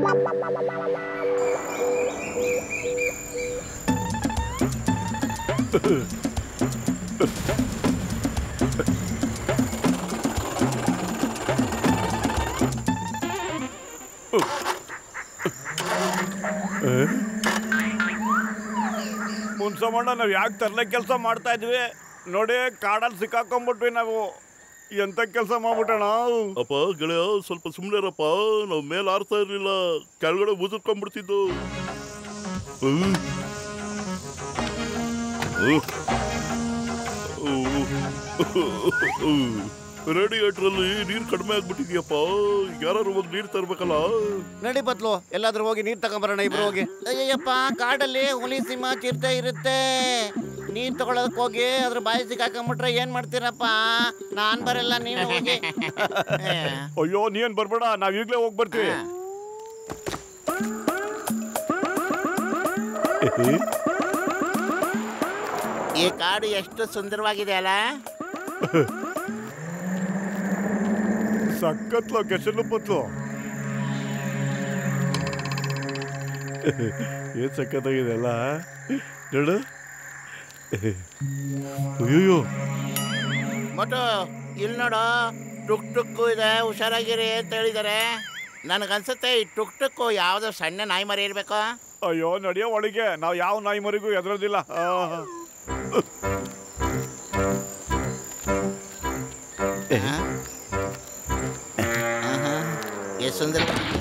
ಮುನ್ಸಮಣ್ಣ ನಾವು ಯಾಕೆ ತರಲೆ ಕೆಲಸ ಮಾಡ್ತಾ ಇದ್ವಿ ನೋಡಿ ಕಾಡಲ್ಲಿ ಸಿಕ್ಕಾಕೊಂಡ್ಬಿಟ್ವಿ ನಾವು ಎಂತ ಕೆಲಸ ಮಾಡ್ಬಿಟ್ಟಣ ಅಪ್ಪ ಗೆಳೆಯ ಸ್ವಲ್ಪ ಸುಮ್ಮನೆರಪ್ಪ ನಾವು ಮೇಲೆ ಆರ್ತಾ ಇರ್ಲಿಲ್ಲ ಕೆಳಗಡೆ ಉದುರ್ಕೊಂಡ್ಬಿಡ್ತಿದ್ದು ಹ್ಮ್. ರೇಡಿಯೇಟ್ರಲ್ಲಿ ನೀರು ಕಡಿಮೆ ಆಗ್ಬಿಟ್ಟಿದ್ಯಪ್ಪ ಯಾರು ಹೋಗಿ ನೀರು ತರ್ಬೇಕಲ್ಲ ನಡಿ ಬದ್ಲು ಎಲ್ಲಾದ್ರೂ ಹೋಗಿ ನೀರ್ ತಗೊಂಬರೋಣ ಇಬ್ರು ಹೋಗಿ ಅಯ್ಯಪ್ಪ ಕಾಡಲ್ಲಿ ಹುಲಿ ಸಿಂಹ ಚಿರತೆ ಇರುತ್ತೆ ನೀರ್ ತಗೊಳಕ್ ಹೋಗಿ ಅದ್ರ ಬಾಯಿ ಸಿಕ್ಕಾಕೊಂಬಿಟ್ರೆ ಏನ್ ಮಾಡ್ತೀರಪ್ಪ ನಾನ್ ಬರಲ್ಲ ನೀನು ಹೋಗಿ ಅಯ್ಯೋ ನೀನ್ ಬರ್ಬೇಡ ನಾವ್ ಈಗ್ಲೇ ಹೋಗಿ ಬರ್ತೀವಿ ಈ ಕಾಡು ಎಷ್ಟು ಸುಂದರವಾಗಿದೆ ಅಲ್ಲ ಸಖತ್ ಲೊಕೇಶನ್ ಪತ್ಲು ಏನ್ ಸಖತ್ತಾಗಿದೆ ಅಲ್ಲ ನೋಡು ಅಯ್ಯೋ ಮೊಟ್ಟು ಇಲ್ಲಿ ನೋಡು ಟುಕ್ ಟುಕ್ಕು ಇದೆ ಹುಷಾರಾಗಿರಿ ಅಂತ ಹೇಳಿದ್ದಾರೆ ನನಗನ್ಸುತ್ತೆ ಈ ಟುಕ್ ಟುಕ್ಕು ಯಾವುದೋ ಸಣ್ಣ ನಾಯಿ ಮರಿ ಇರಬೇಕು ಅಯ್ಯೋ ನಡೆಯೋ ಒಳಗೆ ನಾವ್ ಯಾವ ನಾಯಿ ಮರಿಗೂ ಎದುರೋದಿಲ್ಲ ಎಷ್ಟು ಸುಂದರ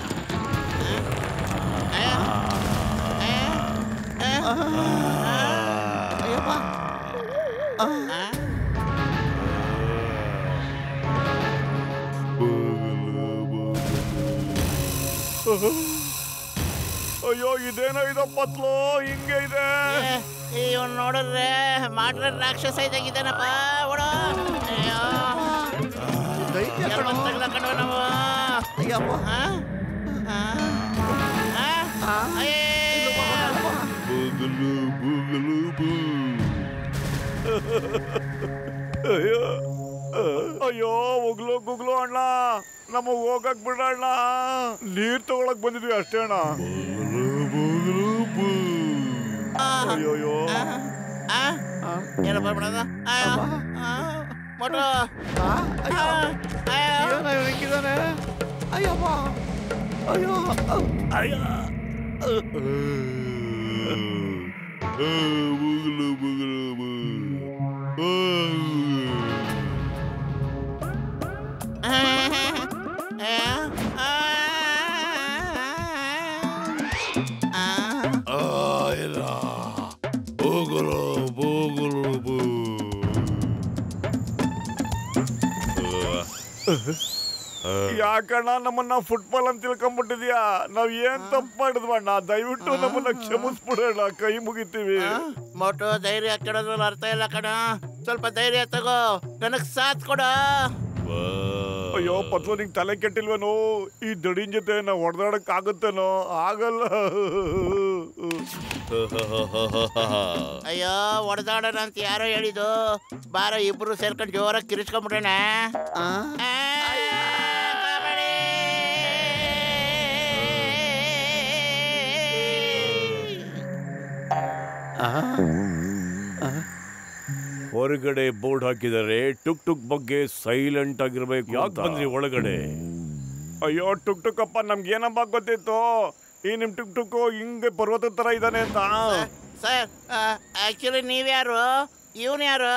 ಅಯ್ಯೋ ಇದೇನೋ ಇದು ಪತ್ಲು ಹಿಂಗೆ ಇದೆ ಇವನ್ ನೋಡಿದ್ರೆ ಮಾಡ್ರ ರಾಕ್ಷಸ ಇದ್ದಾಗಿದ್ದಾನಪ್ಪ ಓಡೋ ಅಯ್ಯೋ ಯಾರ್ ಬಂದ್ ತಗ್ಲಾಕೊಂಡ್ವ ನಾವು ಅಯ್ಯಪ್ಪ ಆ? ಆ? ಆ? ಅಯ್ಯೇ. ಬೂಗಲು ಬೂಗಲು ಬೂ ಅಯ್ಯೋ ಅಯ್ಯೋ ಉಗ್ಲು ಗುಗ್ಲು ಅಣ್ಣ ನಮಗ್ ಹೋಗಕ್ ಬಿಡಣ್ಣ ನೀರ್ ತಗೊಳಕ್ ಬಂದಿದ್ವಿ ಅಷ್ಟೇ ಅಣ್ಣ ಬೂಗಲು ಬೂಗಲು ಬೂ ಅಯ್ಯೋಯ್ಯೋ ಆ? ಏನಪ್ಪ ಬಿಡೋದು ಅಯ್ಯೋ ಆ? ಮೊಟ್ಟು ಆ? ಅಯ್ಯೋ ಹಿಂಗಿದಾನೆ ಅಯ್ಯಪ್ಪ ಅಯ್ಯೋ ಬೂಗಲು ಬೂಗಲು ಬೂ ಆಯ್ರ ಬೂಗಲು ಬೂಗಲು ಬೂ ಯಾಕಣ್ಣ ನಮ್ಮನ್ನ ಫುಟ್ಬಾಲ್ ಅಂತ ತಿಳ್ಕೊಂಡ್ಬಿಟ್ಟಿದ್ಯಾ ನಾವ್ ಏನ್ ತಪ್ಪು ಮಾಡಿದ್ವಣ್ಣ ದಯವಿಟ್ಟು ನಮ್ಮನ್ನ ಕ್ಷಮಿಸ್ಬಿಡೋಣ ಕೈ ಮುಗಿತೀವಿ ಮೊಟ್ಟು ಧೈರ್ಯ ಕೆಡೋದ್ರಲ್ಲಿ ಅರ್ಥ ಇಲ್ಲ ಕಣ ಸ್ವಲ್ಪ ಧೈರ್ಯ ತಗೋ ನನಗ್ ಸಾಥ್ ಕೊಡು ಅಯ್ಯೋ ಪತ್ಲು ನಿಂಗ್ ತಲೆ ಕೆಟ್ಟಿಲ್ವೇನೋ ಈ ದಡಿನ್ ಜೊತೆ ನಾವ್ ಹೊಡೆದಾಡಕ್ ಆಗುತ್ತೇನೋ ಆಗಲ್ಲ ಅಯ್ಯೋ ಹೊಡೆದಾಡೋಣ ಅಂತ ಯಾರೋ ಹೇಳಿದ್ದು ಬಾರ ಇಬ್ರು ಸೇರ್ಕೊಂಡು ಜೋರಾಗಿ ಕಿರಿಸ್ಕೊಂಡ್ಬಿಡೋಣ ಆ? ಆ, ಕಾಪಾಡಿ. ಹೊರಗಡೆ ಬೋರ್ಡ್ ಹಾಕಿದ್ದಾರೆ ಟುಕ್ ಟುಕ್ ಬಗ್ಗೆ ಸೈಲೆಂಟ್ ಆಗಿರ್ಬೇಕು ಯಾಕೆ ಬಂದ್ರಿ ಒಳಗಡೆ ಅಯ್ಯೋ ಟುಕ್ ಟುಕ್ ಅಪ್ಪ ನಮ್ಗೆ ಏನಪ್ಪ ಗೊತ್ತಿತ್ತು ಈ ನಿಮ್ ಟುಕ್ ಟುಕ್ ಹಿಂಗೆ ಪರ್ವತ ತರ ಇದ್ದಾನೆ ಅಂತ ಸರ್ ಆಕ್ಚುಲಿ ನೀವ್ಯಾರು ಇವನು ಯಾರು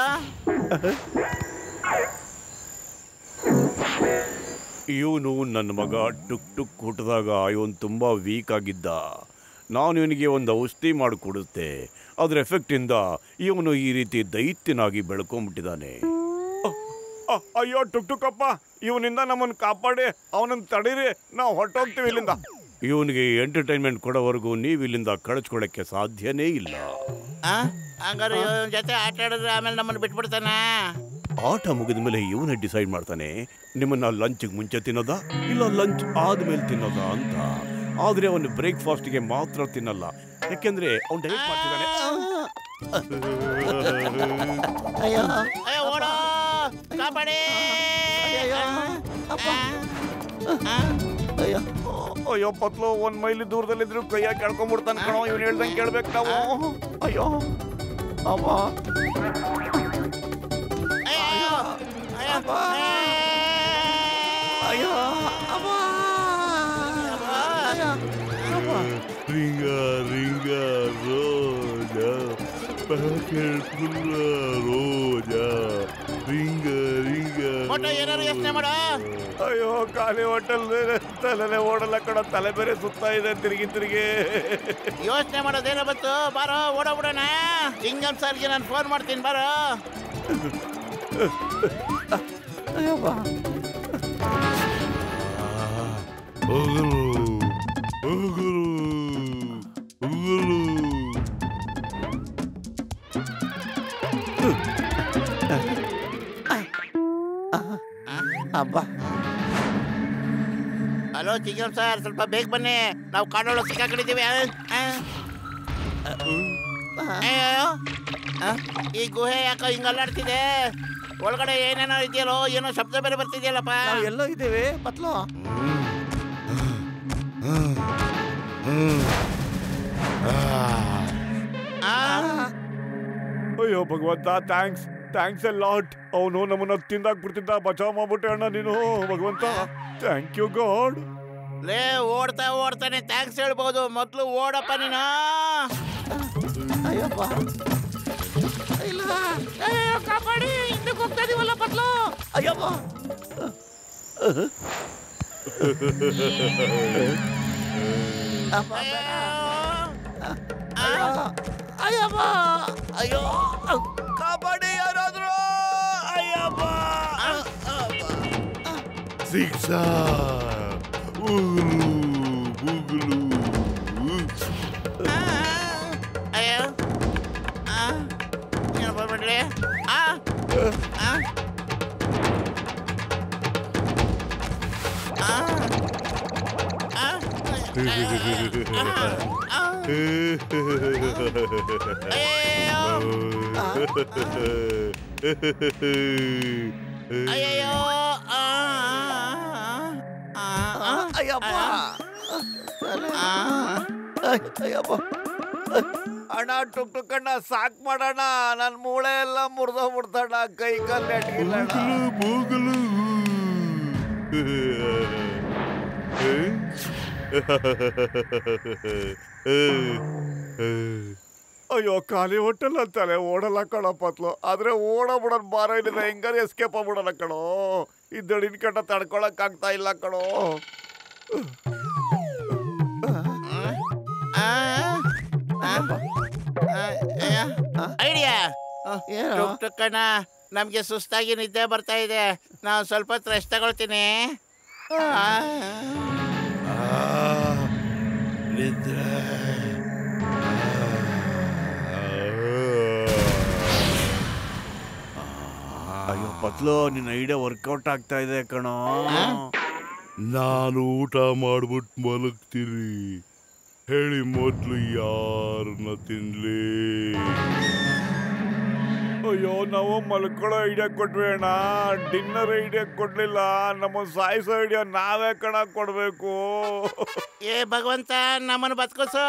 ಇವನು ನನ್ನ ಮಗ ಟುಕ್ ಟುಕ್ ಹುಟ್ಟಿದಾಗ ಇವನು ತುಂಬಾ ವೀಕ್ ಆಗಿದ್ದ ನಾನು ಇವನಿಗೆ ಒಂದು ಔಷಧಿ ಮಾಡಿಕೊಡುತ್ತೆ ಅದ್ರ ಎಫೆಕ್ಟಿಂದ ಇವನು ಈ ರೀತಿ ದೈತ್ಯನಾಗಿ ಬೆಳ್ಕೊಂಡ್ಬಿಟ್ಟಿದ್ದಾನೆ ಅಯ್ಯೋ ಟುಕ್ ಟುಕ್ ಅಪ್ಪ ಇವನಿಂದ ನಮ್ಮನ್ನು ಕಾಪಾಡಿ ಅವನನ್ನು ತಡೀರಿ ನಾವು ಹೊರಟೋಗ್ತೀವಿ ಇಲ್ಲಿಂದ ಇವನಿಗೆ ಎಂಟರ್ಟೈನ್ಮೆಂಟ್ ಕೊಡೋವರೆಗೂ ನೀವು ಇಲ್ಲಿಂದ ಕಳಿಸ್ಕೊಳಕ್ಕೆ ಸಾಧ್ಯನೇ ಇಲ್ಲ ಆ? ಹಂಗಾರೆ ಇವನ್ ಜೊತೆ ಆಟ ಆಡಿದ್ರೆ ಆಮೇಲೆ ನಮ್ಮನ್ನು ಬಿಟ್ಬಿಡ್ತಾನ ಆಟ ಮುಗಿದ ಮೇಲೆ ಇವನೇ ಡಿಸೈಡ್ ಮಾಡ್ತಾನೆ ನಿಮ್ಮನ್ನ ಲಂಚ್ಗೆ ಮುಂಚೆ ತಿನ್ನೋದಾ ಇಲ್ಲ ಲಂಚ್ ಆದ್ಮೇಲೆ ತಿನ್ನೋದಾ ಅಂತ ಆದ್ರೆ ಅವನು ಬ್ರೇಕ್ಫಾಸ್ಟ್ಗೆ ಮಾತ್ರ ತಿನ್ನಲ್ಲ ಯಾಕೆಂದ್ರೆ ಅವ್ನು ಡೈಟ್ ಮಾಡ್ತಿದ್ದಾನೆ ಅಯ್ಯೋ ಅಯ್ಯೋ ಓಡೋ ಕಾಪಾಡಿ ಅಯ್ಯಯ್ಯೋ. ಅಪ್ಪ. ಆ? ಆ? ಅಯ್ಯೋ ಅಯ್ಯೋ ಪತ್ಲು ಒಂದ್ ಮೈಲಿ ದೂರದಲ್ಲಿದ್ರು ಕೈಯಾಗಿ ಕೆಳ್ಕೊಂಡ್ಬಿಡ್ತಾನೆ ಕಣೋ ಇವ್ನು ಹೇಳ್ದಂಗೆ ಕೇಳ್ಬೇಕು ನಾವು ಅಯ್ಯೋ ಅಮ್ಮ ಅಯ್ಯೋ ಅಯ್ಯೋ ಅಯ್ಯೋ ಅಮ್ಮ ring a ring a roses packet full roses ring a ring a photo ಏನಾರು ಯೋಚನೆ ಮಾಡ ಅಯ್ಯೋ ಖಾಲಿ ಹೋಟೆಲ್ ತಲೆನೇ ಓಡಲ್ಲ ಕಣ ತಲೆ ಬೇರೆ ಸುತ್ತಾ ಇದೆ ತಿರುಗಿ ತಿರುಗಿ ಯೋಚನೆ ಮಾಡೋದೇನೋ ಬಂತು ಬಾರೋ ಓಡೋಗ್ಬಿಡೋಣ ಸಿಂಗಂ ಸರ್ಗೆ ನಾನು ಫೋನ್ ಮಾಡ್ತೀನಿ ಬಾರೋ ಹೋಗಲು ಹೋಗಲು ಹೋಗಲು ಅಬ್ಬ ಹಲೋ ಚಿಂಗಂ ಸರ್ ಸ್ವಲ್ಪ ಬೇಗ ಬನ್ನಿ ನಾವು ಕಾಡೊಳಗೆ ಸಿಕ್ಕಾಕೊಂಡಿದ್ದೀವಿ ಆ? ಆ? ಅಯ್ಯೋ ಆ? ಈ ಗುಹೆ ಯಾಕೋ ಹಿಂಗ್ ಅಲ್ಲಾಡ್ತಿದೆ ಒಳಗಡೆ ಏನೇನೋ ಇದೆಯಲ್ಲೋ ಏನೋ ಶಬ್ದ ಬೇರೆ ಬರ್ತಿದೆಯಲ್ಲಪ್ಪ ನಾವು ಎಲ್ಲೋ ಇದ್ದೀವಿ ಪತ್ಲು ಆ? ಅಯ್ಯೋ ಭಗವಂತ ಥ್ಯಾಂಕ್ಸ್ ಥ್ಯಾಂಕ್ಸ್ ಎ ಲಾಟ್ ಅವನು ನಮ್ಮನ್ನ ತಿಂದಾಕ್ಬಿಡ್ತಿದ್ದ ಬಚಾವ್ ಮಾಡ್ಬಿಟ್ಟೆ ಅಣ್ಣ ನೀನು ಭಗವಂತ ಥ್ಯಾಂಕ್ ಯು ಗಾಡ್ ಲೇ ಓಡ್ತಾ ಓಡ್ತಾನೆ ಥ್ಯಾಂಕ್ಸ್ ಹೇಳ್ಬೋದು ಮೊದ್ಲು ಓಡಪ್ಪ ನೀನು ಅಯ್ಯಪ್ಪ ಇಲ್ಲ ಅಯ್ಯೋ ಕಾಪಾಡಿ ಹಿಂದಕ್ಕೆ ಹೋಗ್ತಾ ಇದೀವಲ್ಲ ಪತ್ಲು ಅಯ್ಯಪ್ಪ ಅಪ್ಪ, ಅಯ್ಯೋ. ಅಯ್ಯೋ ಅಯ್ಯಪ್ಪ ಅಯ್ಯೋ ಕಾಪಾಡಿ ಯಾರಾದ್ರು ಅಯ್ಯಪ್ಪ ಶಿಕ್ಷಾ ಉಗುಲು ಬುಗುಲು ಆ, ಅಯ್ಯೋ ಆ, ಏನಪ್ಪ ಬಿಡ್ರಿ ಆ ಆ ಆ ಆ, ಆ, ಅಯ್ಯಯ್ಯೋ ಅಯ್ಯಯ್ಯೋ ಆ, ಆ, ಆ, ಅಯ್ಯಪ್ಪ ಆ. ಅಯ್ಯಪ್ಪ ಅಣ್ಣ ಟುಕ್ ಟುಕ್ ಅಣ್ಣ ಸಾಕ್ ಮಾಡೋಣ ನನ್ನ ಮೂಳೆ ಎಲ್ಲ ಮುರಿದೋಗ್ಬಿಡ್ತಣ್ಣ ಕೈ ಕಾಲು ನೆಟ್ಗಿಲ್ಲ ಬುಗುಲು ಅಯ್ಯೋ ಖಾಲಿ ಹೋಟೆಲ್ ಅಂತಾನೆ ಓಡಲ್ಲ ಕಣೋ ಪತ್ಲು ಆದ್ರೆ ಓಡ ಬಿಡೋನ್ ಬಾರ ಇಲ್ಲಿದೆ ಹೆಂಗಾರ ಎಸ್ಕೇಪ್ ಆಗ್ಬಿಡೋಣ ಕಣೋ ಈ ದಡಿನ ಕಟ್ಟ ತಡ್ಕೊಳಕ್ ಆಗ್ತಾ ಇಲ್ಲ ಕಣೋ ಐಡಿಯಾ ಏನು? ಟುಕ್ ಟುಕ್ಕಣ್ಣ ನಮ್ಗೆ ಸುಸ್ತಾಗಿ ನಿದ್ದೆ ಬರ್ತಾ ಇದೆ ನಾವು ಸ್ವಲ್ಪ ಹೊತ್ತು ರೆಸ್ಟ್ ತಗೊಳ್ತೀನಿ ಆ. ನಿದ್ರೆ ಅಯ್ಯೋ ಪತ್ಲು ನಿನ್ನ ಐಡಿಯಾ ವರ್ಕೌಟ್ ಆಗ್ತಾ ಇದೆ ಕಣೋ ನಾನು ಊಟ ಮಾಡ್ಬಿಟ್ಟು ಮಲಗ್ತೀನಿ ಹೇಳಿ ಮೊದ್ಲು ಯಾರನ್ನ ತಿನ್ಲಿ ಅಯ್ಯೋ ನಾವು ಮಲ್ಕೊಳ್ಳೋ ಐಡಿಯಾ ಕೊಟ್ವಿ ಅಣ್ಣ ಡಿನ್ನರ್ ಐಡಿಯಾ ಕೊಡ್ಲಿಲ್ಲ ನಮ್ಮ ಸಾಯಿಸೋ ಐಡಿಯಾ ನಾವೇ ಕಣ ಕೊಡ್ಬೇಕು ಏ ಭಗವಂತ ನಮ್ಮನ್ನು ಬದುಕಿಸು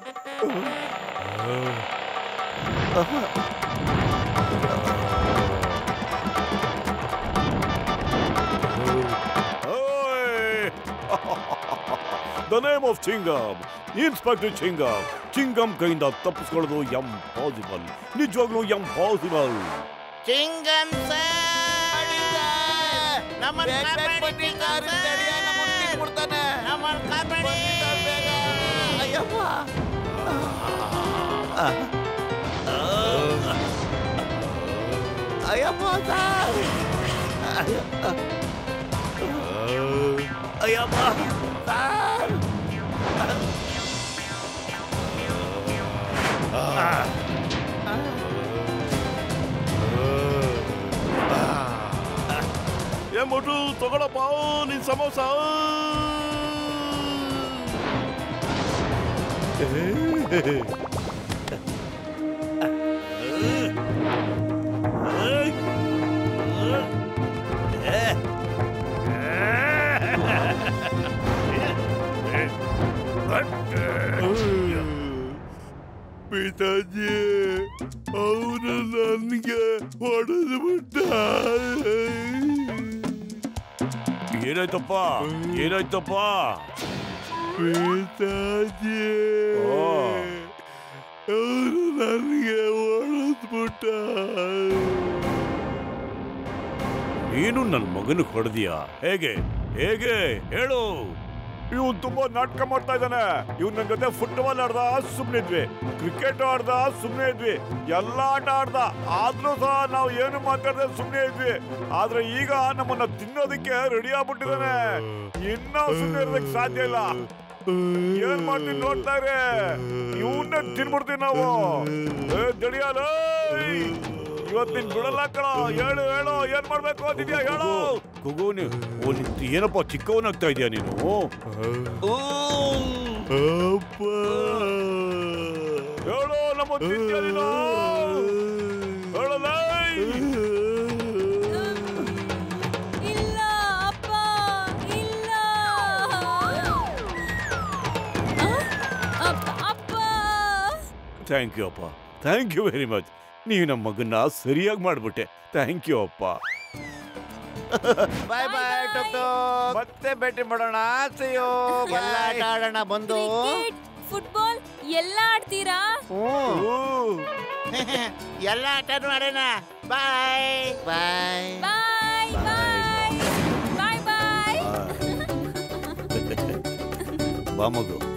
the name of Chingam inspector Chingam Chingam ಕೈಯಿಂದ ತಪ್ಪಿಸ್ಕೊಳ್ಳೋದು ಎಂ ಪಾಸಿಬಲ್ ನಿಜವಾಗ್ಲೂ ಎಂ ಪಾಸಿಬಲ್ ಚಿಂಗನ್ ಸರ್ ನಮ್ಮನ್ನು ಬೇಗ ಬೇಗ ಕಾಪಾಡಿ ಬನ್ನಿ ಚಿಂಗನ್ ಕಾರು ತಡಿಯ, ನಮ್ಮನ್ನ ಸರ್. ತಿನ್ಬಿಡ್ತಾನೆ. ನಮ್ಮನ್ನು ಕಾಪಾಡಿ ಬನ್ನಿ ಸರ್, ಬೇಗ. ಅಯ್ಯಪ್ಪ ಅಯ್ಯಪ್ಪ ಸರ್ ಅಯ್ಯಪ್ಪ ಸರ್ ಏ ಮೊಟ್ಟು ತಗೊಳಪ್ಪ ನಿನ್ ಸಮೋಸ ಪಿತಾಜಿ ಅವನು ನನಗೆ ಹೊಡೆದು ಬಿಟ್ಟ ಏನಾಯ್ತಪ್ಪ ಏನಾಯ್ತಪ್ಪ ಪಿತಾಜಿ ಓ. ಅವನು ನನಗೆ ಹೊಡೆದ್ಬಿಟ್ಟ ನೀನು ನನ್ನ ಮಗನ ಹೊಡೆದಿಯಾ ಹೇಗೆ ಹೇಗೆ ಹೇಳು ಇವನ್ ತುಂಬಾ ನಾಟಕ ಮಾಡ್ತಾ ಇದ್ದಾನೆ ಇವ್ನ ನನ್ನ ಜೊತೆ ಫುಟ್ಬಾಲ್ ಆಡ್ದ ಸುಮ್ನೆ ಇದ್ವಿ ಕ್ರಿಕೆಟ್ ಆಡ್ದ ಸುಮ್ನೆ ಇದ್ವಿ ಎಲ್ಲ ಆಟ ಆಡ್ದ ಆದ್ರೂ ಸಹ ನಾವು ಏನು ಮಾತಾಡದೆ ಸುಮ್ನೆ ಇದ್ವಿ ಆದ್ರೆ ಈಗ ನಮ್ಮನ್ನ ತಿನ್ನೋದಕ್ಕೆ ರೆಡಿ ಆಗ್ಬಿಟ್ಟಿದ್ದಾನೆ ಇನ್ನ ಸುಮ್ನೆ ಇರೋದಕ್ಕೆ ಸಾಧ್ಯ ಇಲ್ಲ ಏನ್ ಮಾಡ್ತೀನಿ ನೋಡ್ತಾ ಇರಿ ಇವನ್ನ ತಿನ್ಬಿಡ್ತೀವಿ ನಾವು ಏ, ತಡಿಯಲ್ಲ ಇವತ್ತಿನ ಬಿಡಲ್ಲ ಕಣ ಹೇಳು ಹೇಳು ಏನ್ ಮಾಡ್ಬೇಕು ಅಂತಿದ್ಯಾ ಹೇಳು ಗುಗು ನೀ ಏನಪ್ಪ ಚಿಕ್ಕವನಾಗ್ತಾ ಇದೀಯ ನೀನು ಅಪ್ಪ ಹೇಳು ನಮ್ಮ ತಿಂದ್ಯಾ ನೀನು ಹೇಳಲ್ಲ ಇಲ್ಲ ಅಪ್ಪ ಇಲ್ಲ ಅಪ್ಪ ಅಪ್ಪ ಥ್ಯಾಂಕ್ ಯು ಅಪ್ಪ ಥ್ಯಾಂಕ್ ಯು ವೆರಿ ಮಚ್ ನೀವು ನಮ್ಮ ಮಗನ್ನ ಸರಿಯಾಗಿ ಮಾಡ್ಬಿಟ್ಟೆ ಥ್ಯಾಂಕ್ ಯು ಅಪ್ಪ ಬಾಯ್ ಬಾಯ್ ಟುಕ್ ಟುಕ್ ಮತ್ತೆ ಭೇಟಿ ಮಾಡೋಣ ಸಿಯೋ ಎಲ್ಲ ಆಟ ಆಡೋಣ ಬಂದು ಕ್ರಿಕೆಟ್ ಫುಟ್ಬಾಲ್ ಎಲ್ಲ ಆಡ್ತೀರಾ ಹ್ಮ್ ಎಲ್ಲ ಆಟನೂ ಆಡೋಣ ಬಾಯ್ ಬಾಯ್ ಬಾಯ್ ಬಾಯ್ ಬಾಯ್ ಬಾಯ್ ಬಾ ಮಗು